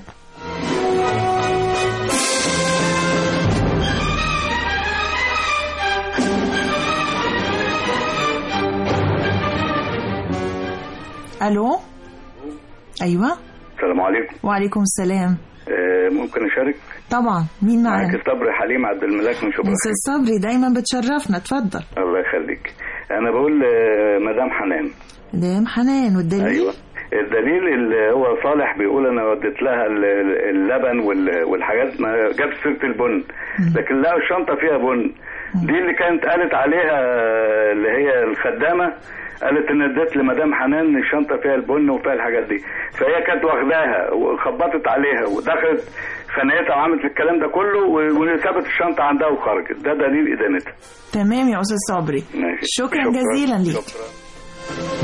الو ايوه السلام عليكم وعليكم السلام آه، ممكن اشارك طبعا مين معانا معاك صبري حليم عبد الملاك من شبرا استاذ صبري دايما بتشرفنا اتفضل الله يخليك انا بقول آه، مدام حنان دام حنان والدليل ايوه الدليل اللي هو صالح بيقول انا وديت لها ال- ال- اللبن وال- والحاجات ما جاب سيره البن لكن لقوا الشنطه فيها بن دي اللي كانت قالت عليها آه، اللي هي الخدامه قالت ان اديت لمدام حنان الشنطه فيها البن وفيها الحاجات دي فهي كانت واخداها وخبطت عليها ودخلت خناقتها وعملت الكلام ده كله و- وسابت الشنطه عندها وخرجت ده دليل ادانتها تمام يا استاذ صبري ماشي شكرا جزيلا ليك شكرا.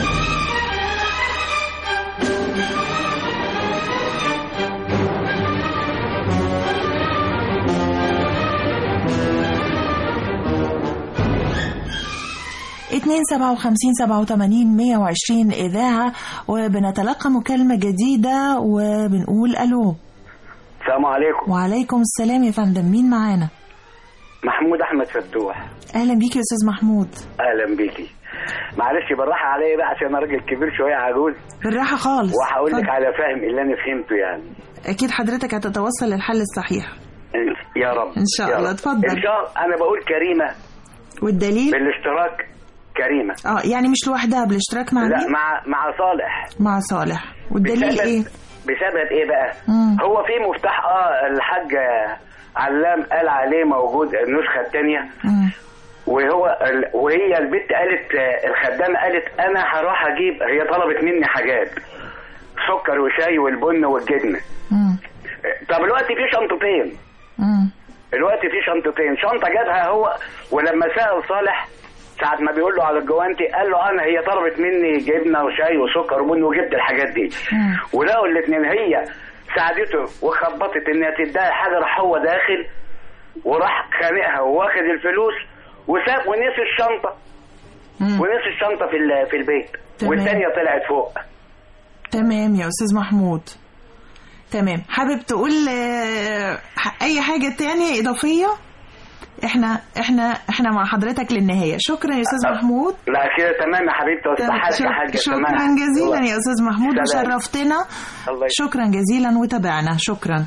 اتنين سبعة وخمسين سبعة وتمانين مية وعشرين إذاعة وبنتلقى مكالمة جديدة وبنقول ألو السلام عليكم وعليكم السلام يا فندم مين معانا محمود احمد فتوح أهلا بيك يا أستاذ محمود اهلا بيكي معلش بالراحه عليا بقى عشان انا راجل كبير شويه عجوز بالراحة خالص وهقول لك اتفضل. على فهم اللي انا فهمته يعني أكيد حضرتك هتتوصل للحل الصحيح يا رب إن شاء يا الله، رب. اتفضل. ان شاء الله انا بقول كريمه والدليل بالاشتراك كريمه اه يعني مش لوحدها بالاشتراك مع لا مين؟ مع مع صالح مع صالح والدليل بسبب- ايه؟ بسبب ايه بقى مم. هو في مفتاح اه الحاج علام قال عليه موجود النسخه الثانيه مم. وهو ال- وهي البت قالت آه، الخدامه قالت انا هروح اجيب هي طلبت مني حاجات سكر وشاي والبن والجبنه مم. طب دلوقتي في شنطتين مم. دلوقتي في شنطتين شنطه جابها هو ولما سال صالح ساعة ما بيقول له على الجوانتي قال له انا هي طلبت مني جبنه وشاي وسكر وبن وجبت الحاجات دي ولقوا الاثنين هي ساعدته وخبطت انها تديها حاجه راح هو داخل وراح خانقها وواخد الفلوس وساب ونسي الشنطه ونسي الشنطه في ال- في البيت تمام. والثانيه طلعت فوق تمام يا استاذ محمود تمام حابب تقول آه، ح- اي حاجه تانية اضافيه احنا احنا احنا مع حضرتك للنهايه شكرا يا استاذ محمود لا كده تمام يا حبيبتي وصحتك يا حاجه شكرا تمام. جزيلا يا استاذ محمود سلام. وشرفتنا الله يسلمك. شكرا جزيلا وتابعنا شكرا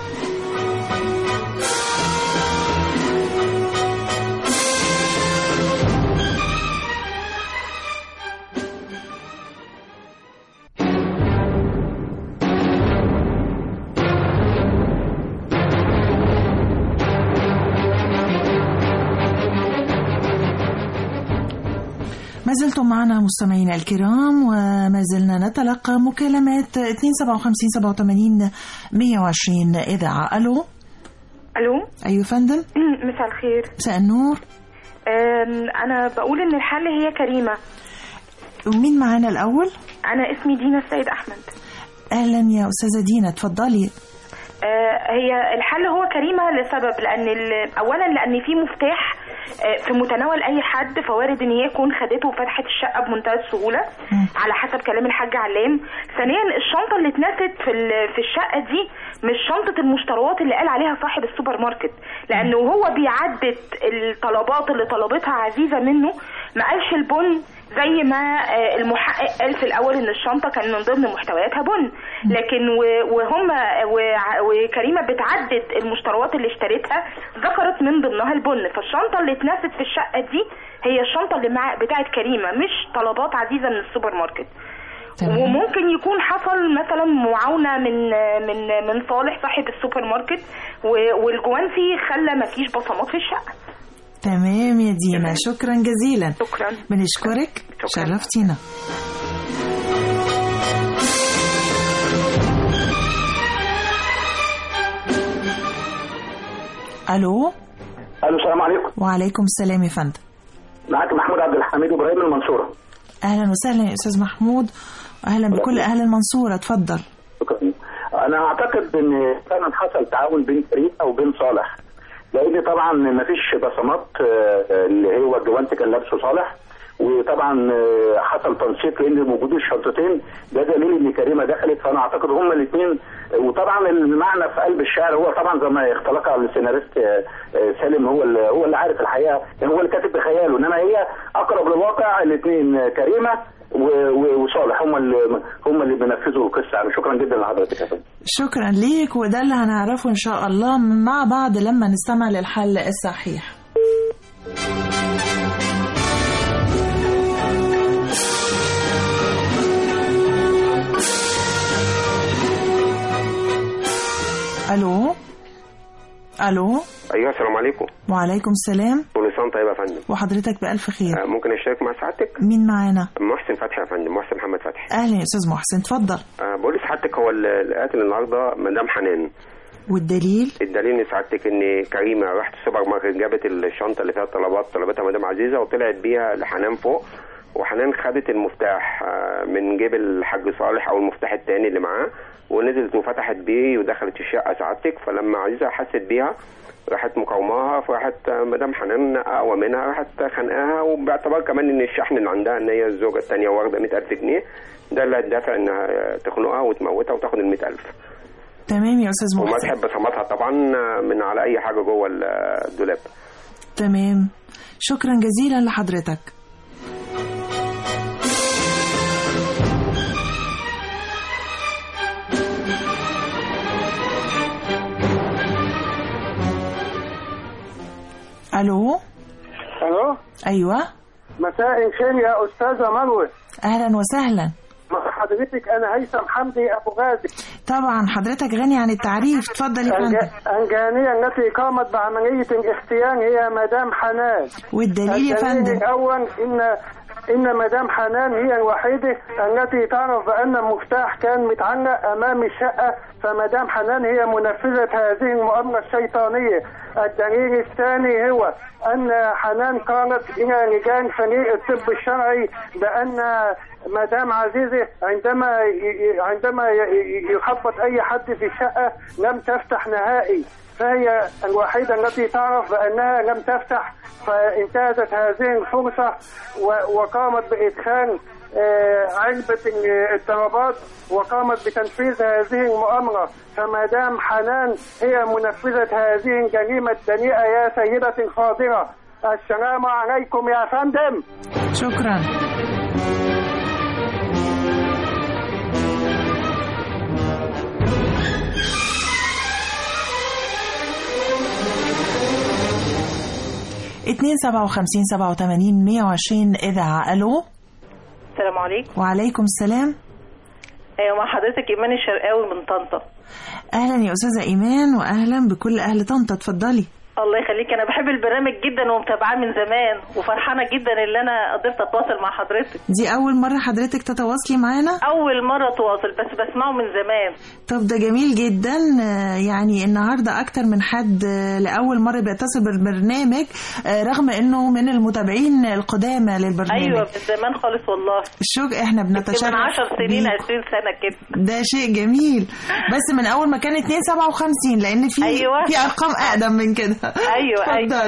ما زلتم معنا مستمعينا الكرام وما زلنا نتلقى مكالمات 257 87 120 إذاعة ألو الو أيوة فندم مساء الخير مساء النور أم، انا بقول ان الحل هي كريمه ومين معانا الأول انا اسمي دينا السيد احمد أهلا يا أستاذة دينا اتفضلي آه، هي الحل هو كريمه لسبب لان ال- اولا لان في مفتاح آه، في متناول اي حد فوارد ان هي تكون خدته وفتحت الشقه بمنتهى السهوله على حسب كلام الحاج علام ثانيا الشنطه اللي اتنست في ال- في الشقه دي مش شنطه المشتريات اللي قال عليها صاحب السوبر ماركت لانه هو بيعدد الطلبات اللي طلبتها عزيزه منه ما قالش البن زي ما آه، المحقق قال في الاول ان الشنطه كان من ضمن محتوياتها بن لكن و- وهم وع- وكريمه بتعدد المشتريات اللي اشتريتها ذكرت من ضمنها البن فالشنطه اللي اتنست في الشقه دي هي الشنطه اللي مع بتاعت كريمه مش طلبات عزيزه من السوبر ماركت وممكن يكون حصل مثلا معاونه من من من صالح صاحب السوبر ماركت و- والجوانتي خلى مفيش بصمات في الشقه تمام يا دينا شكرا جزيلا شكرا بنشكرك شرفتينا الو الو السلام عليكم وعليكم السلام يا فندم معاك محمود عبد الحميد ابراهيم من المنصوره اهلا وسهلا يا استاذ محمود اهلا بكل اهل المنصوره اتفضل انا اعتقد ان فعلا حصل تعاون بين كريم وبين صالح لان طبعا ما فيش بصمات آه، اللي هو الجوانت كان لابسه صالح وطبعا آه، حصل تنسيق لان موجود الشنطتين ده دليل ان كريمه دخلت فانا اعتقد هما الاثنين وطبعا المعنى في قلب الشعر هو طبعا زي ما اختلقها السيناريست آه، آه، سالم هو اللي هو اللي عارف الحقيقه يعني هو اللي كاتب بخياله انما هي اقرب للواقع الاثنين كريمه و- و- وصالح هم اللي هم اللي بينفذوا القصه يعني شكرا جدا لحضرتك يا فندم شكرا ليك وده اللي هنعرفه ان شاء الله مع بعض لما نستمع للحل الصحيح الو الو ايوه السلام عليكم وعليكم السلام كل سنه طيب يا فندم وحضرتك بألف خير آه، ممكن اشترك مع سعادتك مين معانا محسن فتحي يا فندم محسن محمد فتحي اهلا يا استاذ محسن اتفضل أه بقول لسعادتك هو ال- القاتل النهارده مدام حنان والدليل الدليل ان سعادتك ان كريمه راحت السوبر ماركت جابت الشنطه اللي فيها الطلبات طلبتها مدام عزيزه وطلعت بيها لحنان فوق وحنان خدت المفتاح آه، من جيب الحاج صالح او المفتاح التاني اللي معاه ونزلت وفتحت بيه ودخلت الشقه سعادتك فلما عزيزه حست بيها راحت مقاوماها فراحت آه، مدام حنان اقوى منها راحت خانقاها وباعتبار كمان ان الشحن اللي عندها ان هي الزوجه الثانيه واخده 100000 جنيه ده اللي هتدافع انها تخنقها وتموتها وتاخد ال 100000 تمام يا استاذ وما محسن تحب بصماتها طبعا من على اي حاجه جوه الدولاب تمام شكرا جزيلا لحضرتك الو الو ايوه مساء الخير يا استاذه مروه اهلا وسهلا مع حضرتك انا هيثم حمدي ابو غازي طبعا حضرتك غني عن التعريف اتفضل يا فندم الج- الجانيه التي قامت بعمليه الاختيان هي مدام حنان والدليل يا الدليل فندم الاول ان ان مدام حنان هي الوحيده التي تعرف بان المفتاح كان متعلق امام الشقه فمدام حنان هي منفذه هذه المؤامره الشيطانيه الدليل الثاني هو ان حنان قالت الى لجان فريق الطب الشرعي بان مدام عزيزه عندما ي- ي- عندما ي- ي- يخبط اي حد في الشقه لم تفتح نهائي فهي الوحيدة التي تعرف بأنها لم تفتح فانتهزت هذه الفرصة و- وقامت بإدخال آه، علبة ال- الضربات وقامت بتنفيذ هذه المؤامرة فما دام حنان هي منفذة هذه الجريمة الدنيئة يا سيدتي الفاضلة السلام عليكم يا فندم شكرا اتنين سبعة وخمسين سبعة وتمانين مية وعشرين إذاعة ألو السلام عليكم وعليكم السلام ايوه مع حضرتك ايمان الشرقاوي من طنطا أهلا يا أستاذة إيمان وأهلا بكل أهل طنطا اتفضلي الله يخليك انا بحب البرنامج جدا ومتابعاه من زمان وفرحانه جدا ان انا قدرت اتواصل مع حضرتك دي أول مرة حضرتك تتواصلي معانا اول مره اتواصل بس بسمعه من زمان طب ده جميل جدا آه، يعني النهاردة أكتر من حد آه، لأول مرة بيتصل بالبرنامج آه، رغم أنه من المتابعين القدامى للبرنامج ايوه من زمان خالص والله الشوق احنا بنتشرف من 10 سنين بيك. 20 سنه كده ده شيء جميل بس من اول ما كان 257 لان في أيوة. في ارقام اقدم من كده ايوه ايوه اتفضلي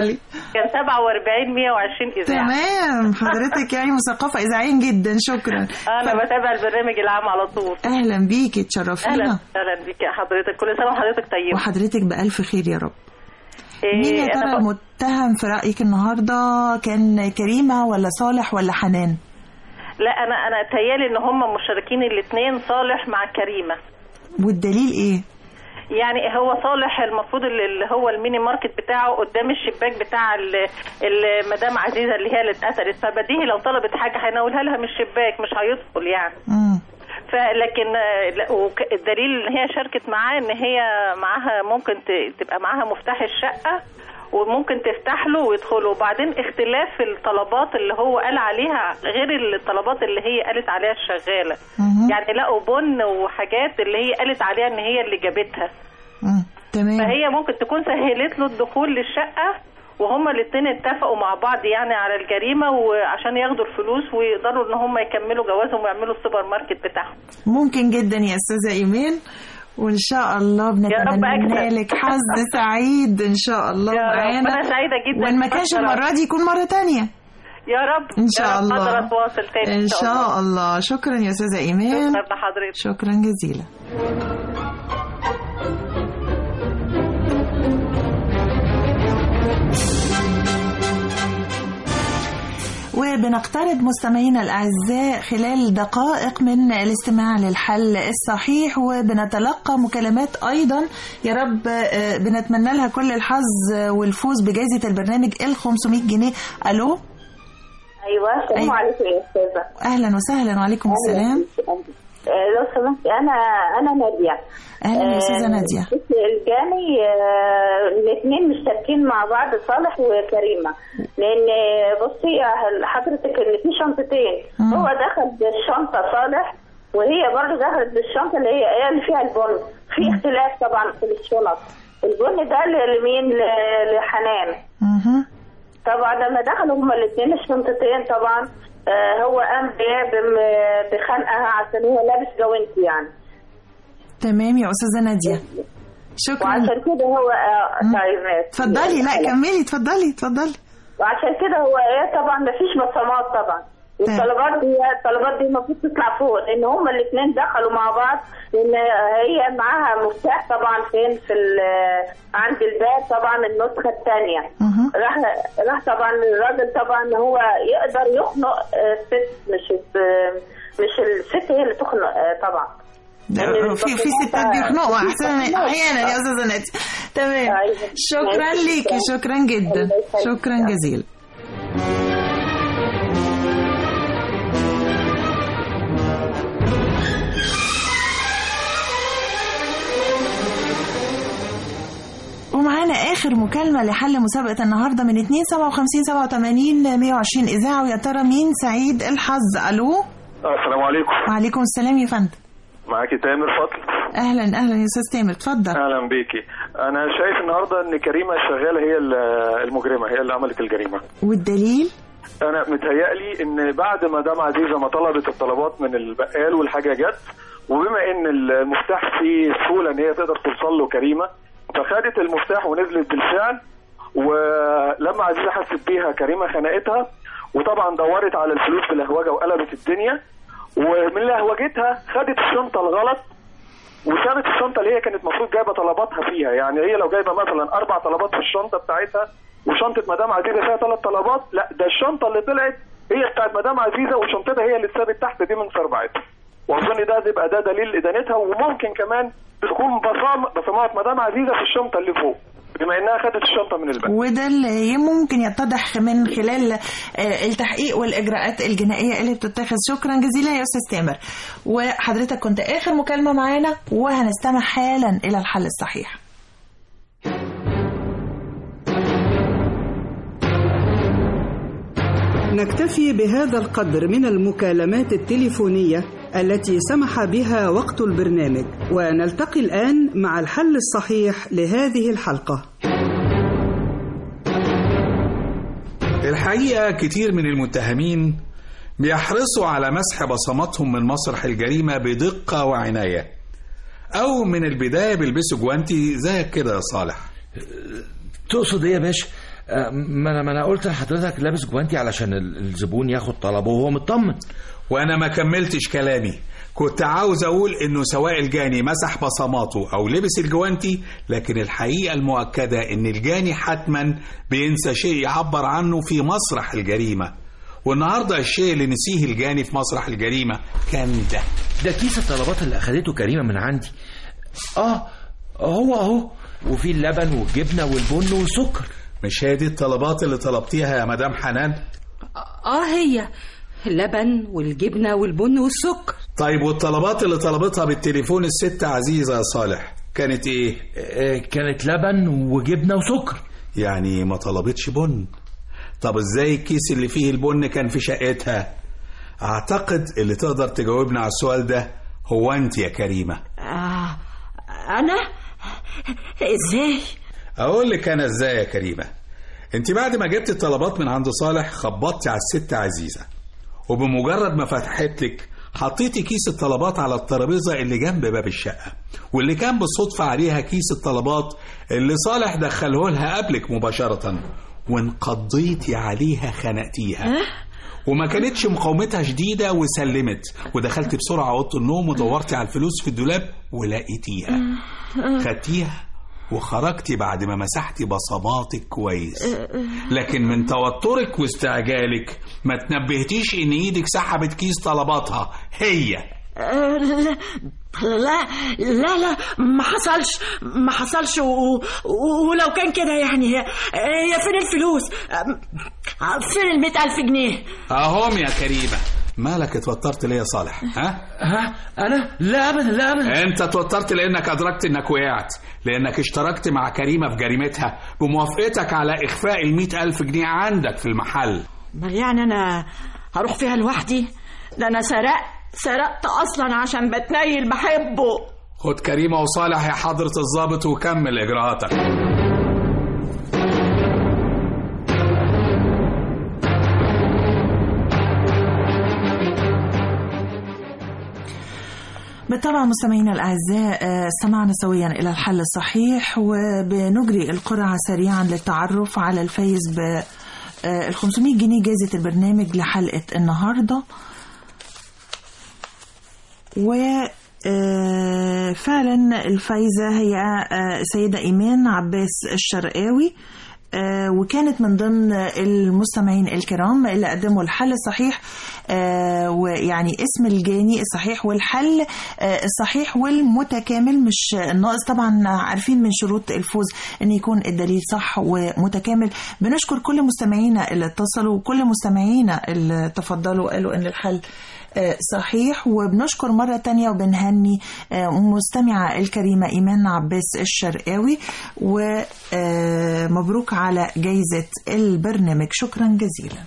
كان 47 120 اذاعه تمام حضرتك يعني مثقفة إذاعيا جدا شكرا انا بتابع البرنامج العام على طول أهلا بيكي اهلا تشرفينا اهلا بك يا حضرتك كل سنه وحضرتك طيب وحضرتك بألف خير يا رب إيه، مين يا أنا ترى ب- المتهم في رأيك النهاردة كان كريمة ولا صالح ولا حنان لا انا انا اتهيالي ان هم مشتركين الاثنين صالح مع كريمه والدليل إيه يعني هو صالح المفروض اللي اللي هو الميني ماركت بتاعه قدام الشباك بتاع ال- ال- مدام عزيزه اللي هي اللي اتقتلت فبديهي لو طلبت حاجه هيناولها لها من الشباك مش هيدخل يعني فلكن آه، لا، وك- الدليل ان هي شاركت معاه ان هي معاها ممكن ت- تبقى معاها مفتاح الشقه وممكن تفتح له ويدخلوا وبعدين اختلاف الطلبات اللي هو قال عليها غير الطلبات اللي هي قالت عليها الشغاله يعني لقوا بن وحاجات اللي هي قالت عليها ان هي اللي جابتها تمام فهي ممكن تكون سهلت له الدخول للشقه وهما الاثنين اتفقوا مع بعض يعني على الجريمه وعشان ياخدوا الفلوس ويقدروا ان هم يكملوا جوازهم ويعملوا السوبر ماركت بتاعهم ممكن جدا يا أستاذة إيمان وإن شاء الله رب بنتمنى أكسب. لك حظ سعيد إن شاء الله يا رب، معانا أنا سعيدة جدا وإن ما كانش بفترة. المرة دي يكون مرة تانية يا رب إن يا شاء رب الله. اقدر اتواصل تاني إن شاء الله شكرا يا أستاذة إيمان شكرا لحضرتك شكرا جزيلا وبنقترب مستمعينا الأعزاء خلال دقائق من الاستماع للحل الصحيح وبنتلقى مكالمات أيضا يا رب آه، بنتمنى لها كل الحظ والفوز بجائزة البرنامج ال 500 جنيه ألو ايوه السلام أيوة. عليكم يا استاذه أهلا وسهلا وعليكم السلام آه، لو سمحت انا انا ناديه أهلا يا أستاذة آه، نادية بصي، الجاني آه، الاثنين مشتركين مع بعض صالح وكريمه لان بصي حضرتك اللي في شنطتين مم. هو دخل بالشنطه صالح وهي برضه دخلت بالشنطه اللي هي هي اللي فيها البن في اختلاف طبعا في الشنط البن ده لمين ل- لحنان طبعا لما دخلوا هما الاثنين الشنطتين طبعا آه هو قام بإيه؟ بم- بخنقها عشان هو لابس جوانتي يعني تمام يا أستاذة نادية شكرا وعشان كده هو آه طيب ماشي. اتفضلي لا كملي اتفضلي اتفضلي وعشان كده هو ايه طبعا مفيش بصمات طبعا والطلبات دي الطلبات دي المفروض تطلع فوق لان هما الاثنين دخلوا مع بعض لان هي معاها مفتاح طبعا فين في ال- عند الباب طبعا النسخه الثانيه راح راح طبعا الراجل طبعا هو يقدر يخنق آه، الست مش الس- مش الست هي اللي تخنق آه، طبعا ده في في ستات بيخنقوا احسن احيانا يا استاذه نادية تمام شكرا ليكي شكرا جدا شكرا جزيلا ومعانا اخر مكالمه لحل مسابقه النهارده من 2 57 87 120 اذاعه ويا ترى مين سعيد الحظ الو السلام عليكم وعليكم السلام يا فندم معاكي تامر فضل اهلا اهلا يا استاذ تامر اتفضل اهلا بيكي انا شايف النهارده ان كريمه الشغاله هي ال- المجرمه هي اللي عملت الجريمه والدليل انا متهيألي ان بعد ما دام عزيزه ما طلبت الطلبات من البقال والحاجه جت وبما ان المفتاح فيه سهوله ان هي تقدر توصل له كريمه فخدت المفتاح ونزلت بالفعل ولما عزيزه حست بيها كريمه خنقتها وطبعا دورت على الفلوس بلهوجه وقلبت الدنيا ومن لهوجتها خدت الشنطه الغلط وسابت الشنطه اللي هي كانت المفروض جايبه طلباتها فيها يعني هي لو جايبه مثلا اربع طلبات في الشنطه بتاعتها وشنطه مدام عزيزه فيها ثلاث طلبات لا ده الشنطه اللي طلعت هي بتاعت مدام عزيزه وشنطتها هي اللي اتثبت تحت دي من سربعتها واظن ده تبقى ده دليل ادانتها وممكن كمان تكون بصام بصمات مدام عزيزه في الشنطه اللي فوق بما انها خدت الشنطه من البنك وده اللي ممكن يتضح من خلال آه، التحقيق والاجراءات الجنائيه اللي بتتخذ شكرا جزيلا يا استاذ تامر وحضرتك كنت اخر مكالمه معانا وهنستمع حالا الى الحل الصحيح نكتفي بهذا القدر من المكالمات التليفونية التي سمح بها وقت البرنامج ونلتقي الآن مع الحل الصحيح لهذه الحلقة الحقيقة كتير من المتهمين بيحرصوا على مسح بصماتهم من مسرح الجريمة بدقة وعناية أو من البداية بيلبسوا جوانتي زي كده يا صالح تقصد ايه يا باشا آه، ما انا ما انا قلت لحضرتك لابس جوانتي علشان ال- الزبون ياخد طلبه وهو مطمن وانا ما كملتش كلامي كنت عاوز اقول انه سواء الجاني مسح بصماته او لبس الجوانتي لكن الحقيقه المؤكده ان الجاني حتما بينسى شيء يعبر عنه في مسرح الجريمه والنهارده الشيء اللي نسيه الجاني في مسرح الجريمه كان ده ده كيس الطلبات اللي اخدته كريمه من عندي اه هو اهو وفي اللبن والجبنه والبن والسكر مش هي دي الطلبات اللي طلبتيها يا مدام حنان اه هي اللبن والجبنة والبن والسكر طيب والطلبات اللي طلبتها بالتليفون الست عزيزه يا صالح كانت ايه كانت لبن وجبنه وسكر يعني ما طلبتش بن طب ازاي الكيس اللي فيه البن كان في شقتها اعتقد اللي تقدر تجاوبنا على السؤال ده هو انت يا كريمه آه أنا إزاي اقول لك انا ازاي يا كريمه انت بعد ما جبت الطلبات من عند صالح خبطتي على الست عزيزه وبمجرد ما فتحت لك حطيتي كيس الطلبات على الترابيزه اللي جنب باب الشقه واللي كان بالصدفه عليها كيس الطلبات اللي صالح دخله لها قبلك مباشره وانقضيتي عليها خنقتيها وما كانتش مقاومتها شديده وسلمت ودخلت بسرعه اوضه النوم ودورتي على الفلوس في الدولاب ولقيتيها خدتيها وخرجتي بعد ما مسحتي بصماتك كويس لكن من توترك واستعجالك ما تنبهتيش ان ايدك سحبت كيس طلباتها هي آه، لا لا لا لا ما حصلش ما حصلش و... و... ولو كان كده يعني هي هي فين الفلوس آه، فين المئة ألف جنيه اهم يا كريمه مالك اتوترت ليه يا صالح ها ها انا لا ابدا لا ابدا انت اتوترت لانك ادركت انك وقعت لانك اشتركت مع كريمه في جريمتها بموافقتك على اخفاء المئة ألف جنيه عندك في المحل ما يعني أنا هروح فيها لوحدي ده أنا سرقت سرقت أصلا عشان بتنيل بحبه خد كريمه وصالح يا حضره الضابط وكمل اجراءاتك بالطبع مستمعينا الأعزاء آه، استمعنا سويا إلى الحل الصحيح وبنجري القرعة سريعا للتعرف على الفايز ب آه، ال 500 جنيه جائزة البرنامج لحلقة النهاردة و آه، فعلا الفايزة هي آه، سيدة إيمان عباس الشرقاوي آه، وكانت من ضمن المستمعين الكرام اللي قدموا الحل الصحيح آه، ويعني اسم الجاني الصحيح والحل آه، الصحيح والمتكامل مش الناقص طبعا عارفين من شروط الفوز ان يكون الدليل صح ومتكامل بنشكر كل مستمعينا اللي اتصلوا وكل مستمعينا اللي تفضلوا وقالوا ان الحل آه، صحيح وبنشكر مرة تانية وبنهني آه، مستمعة الكريمة إيمان عباس الشرقاوي ومبروك على جايزة البرنامج شكرا جزيلا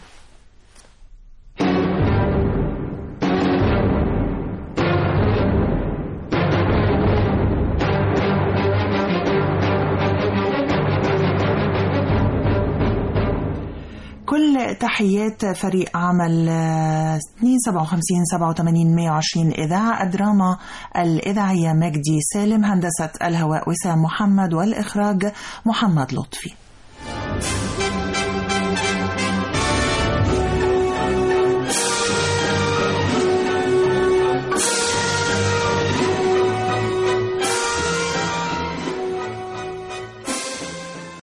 كل تحيات فريق عمل آه، 257 87 120 إذاعة الدراما الإذاعية مجدي سالم هندسة الهواء وسام محمد والإخراج محمد لطفي